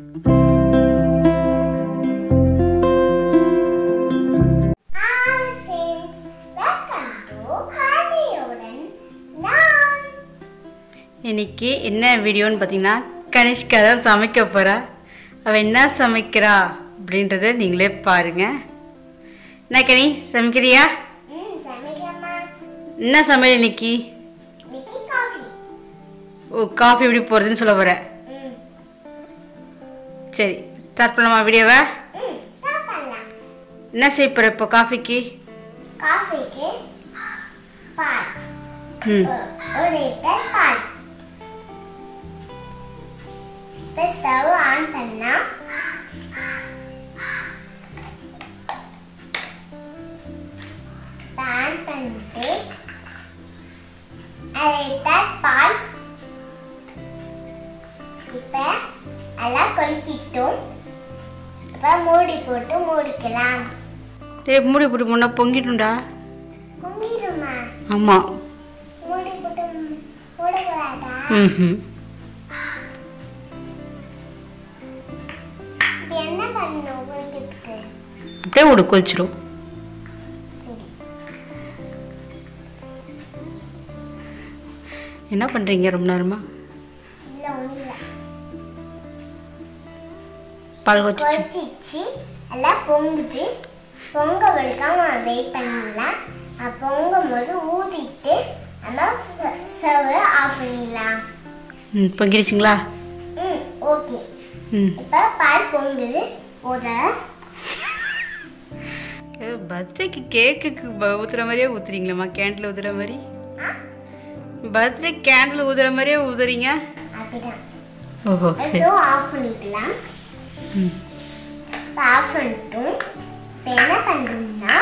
Hi friends, welcome to கதையுடன் நான் இன்னைக்கு என்ன வீடியோன்னு பார்த்தீங்கன்னா கனிஷ்கா தான் சமைக்க போகிறா அவள் என்ன சமைக்கிறா அப்படின்றத நீங்களே பாருங்க என்ன கனி சமைக்கிறியா ம் சமைக்கம்மா என்ன சமையல் இன்னைக்கு இன்னைக்கு காஃபி ஓ காஃபி எப்படி போகிறதுன்னு சொல்ல போகிற ம் சரி ஸ்டார்ட் பண்ணலாமா வீடியோவை ம் சாப்பிடலாம் என்ன செய்ய போகிற இப்போ காஃபிக்கு காஃபிக்கு பால் ம் ஒ- ஒரு லிட்டர் பால் இப்போ ஸ்டவ் ஆன் பண்ணா இப்போ ஆன் பண்ணிட்டு அரை லிட்டர் பால் இப்போ எல்லாம் கொளுத்திட்டோம் இப்போ மூடி போட்டு மூடிக்கலாம் டேய் மூடி போட்டு முன்னா பொங்கிட்டுண்டா பொங்கிடுமா ஆமாம் மூடி போட்டு மூடக்கூடாதா ம் இப்போ என்ன பண்ணணும் குளிக்கிறதுக்கு அப்படியே விடு கொதிச்சிடும் சரி என்ன பண்ணுறீங்க ரொம்ப நேரமா இல்லை ஒன்றும் இல்லை பால் கொதிச்சு கொதிச்சிச்சு எல்லாம் பொங்குது பொங்க வரைக்கும் வெயிட் பண்ணலாம் அது பொங்கும் போது ஊதிட்டு நம்ம சர்வ் ஆஃப் பண்ணிடலாம் ம் பொங்கிடுச்சிங்களா ம் ஓகே ம் இப்போ பால் பொங்குது ஊத பர்த்டேக்கு கேக்குக்கு ப- ஊத்துற மாதிரியே ஊத்துறீங்களேம்மா கேண்டில் ஊத்துற மாதிரி பர்த்டே கேண்டில் ஊதுற மாதிரியே ஊதுறீங்க அப்படிதான் ஓஹோ சரி ஸோ ஆஃப் பண்ணிக்கலாம் ம் இப்போ ஆஃப் பண்ணிட்டோம் இப்போ என்ன பண்ணுறோம்னா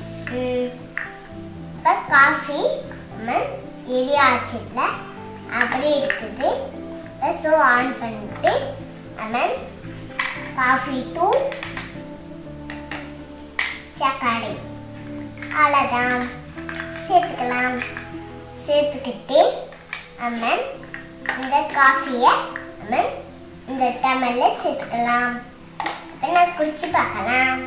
இப்போ காஃபி நம்ம எரியாச்சுல அப்படியே இருக்குது இப்போ ஸோ ஆன் பண்ணிட்டு நம்ம காஃபி தூள் சர்க்கரை அவ்வளோதான் சேர்த்துக்கலாம் சேர்த்துக்கிட்டு நம்ம இந்த காஃபியை நம்ம இந்த டம்ளரில் சேர்த்துக்கலாம் இப்போ நான் குடிச்சு பார்க்கலாம்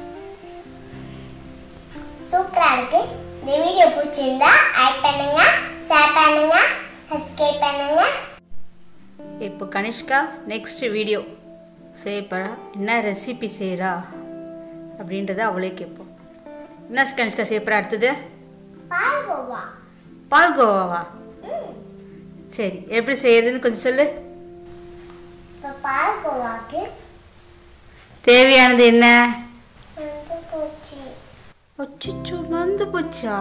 சூப்பராக இருக்கு இந்த வீடியோ பிடிச்சிருந்தா லைக் பண்ணுங்க ஷேர் பண்ணுங்க சப்ஸ்கிரைப் பண்ணுங்க இப்போ கனிஷ்கா நெக்ஸ்ட் வீடியோ செய்ய போகிறா என்ன ரெசிபி செய்கிறா அப்படின்றத அவளே கேட்போம் என்ன கனிஷ்கா செய்ய போகிறா அடுத்தது பால்கோவா பால்கோவாவா சரி எப்படி செய்யறதுன்னு கொஞ்சம் சொல்லு இப்போ பால்கோவாக்கு தேவையானது என்ன வந்து போச்சு அச்சோ மறந்து போச்சா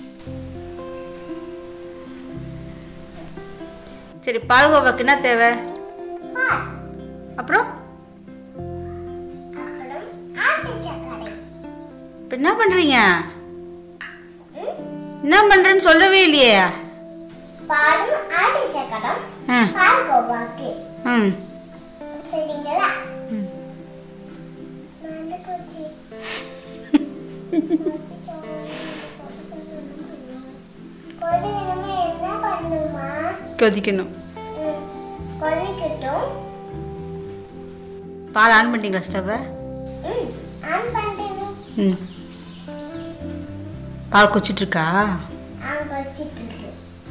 சரி பால்கோவாக்கு என்ன தேவை பால் அப்புறம் அப்புறம் ஆட்டு சர்க்கரை இப்போ என்ன பண்ணுறீங்க என்ன பண்ணுறேன்னு சொல்லவே இல்லையே பாலும் ஆட்டு சர்க்கரம் ஆ பால்கோவாக்கு ம் சரிங்களா ம். மறந்து போச்சு கொதிக்கணுமே என்ன பண்ணுமா கொதிக்கணும் ம், கொதிக்கட்டும் பால் ஆன் பண்ணிட்டீங்களா ஸ்டவ்வை ம் ஆன் பண்ணிட்டேனே ம் பால் கொச்சிட்டு இருக்கா ஆன் வச்சிட்டு இருக்கு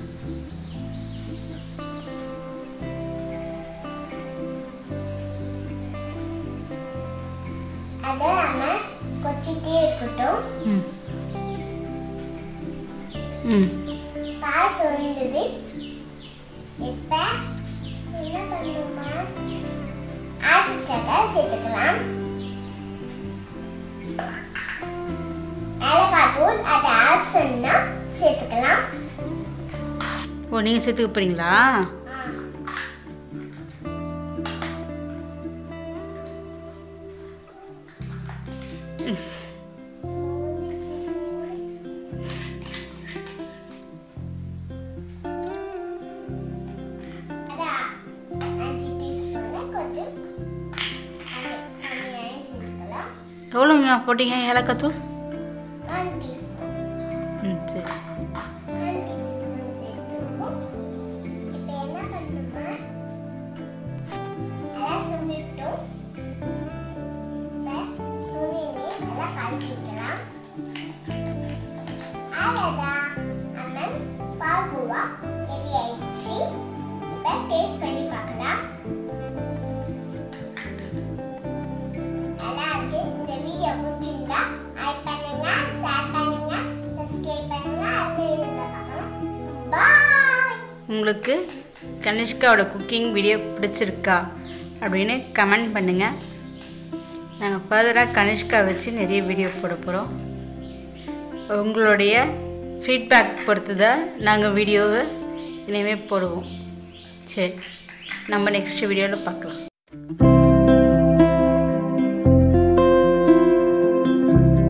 அதை நம்ம கொச்சிட்டே இருக்கட்டும் ம் ம் பால் சொந்தது இப்ப என்ன பண்ணுமா ஆட்டு சக்கரை சேர்த்துக்கலாம் ஏலக்காய் தூள் அது ஆப்ஷன்னா சேர்த்துக்கலாம் ஓ நீங்கள் சேர்த்துக்க போகிறீங்களா அதான் அஞ்சு டீஸ்பூன்ல கொஞ்சம் அப்படியே கம்மியாக சேர்த்துக்கலாம் எவ்வளோங்க போட்டீங்க ஏலக்காய் தூள் ஒன் டீஸ்பூன் ம் சரி ஒன் டீஸ்பூன் சேர்த்துருக்கோம் இப்போ என்ன பண்ணணுமா எல்லாம் சொல்லிட்டோம் பார்க்கலாம் நல்லா இருக்கு இந்த வீடியோ பிடிச்சிருந்தா லைக் பண்ணுங்க ஷேர் பண்ணுங்க சப்ஸ்கிரைப் பண்ணுங்க அடுத்த வீடியோல பார்க்கலாம் பாய் உங்களுக்கு கனிஷ்காவோட குக்கிங் வீடியோ பிடிச்சிருக்கா அப்படின்னு கமெண்ட் பண்ணுங்கள் நாங்கள் ஃபர்தராக கனிஷ்கா வச்சு நிறைய வீடியோ போட போகிறோம் உங்களுடைய ஃபீட்பேக் பொறுத்து தான் நாங்கள் வீடியோவை இனிமேல் போடுவோம் சரி நம்ம நெக்ஸ்ட் வீடியோவில் பார்க்கலாம்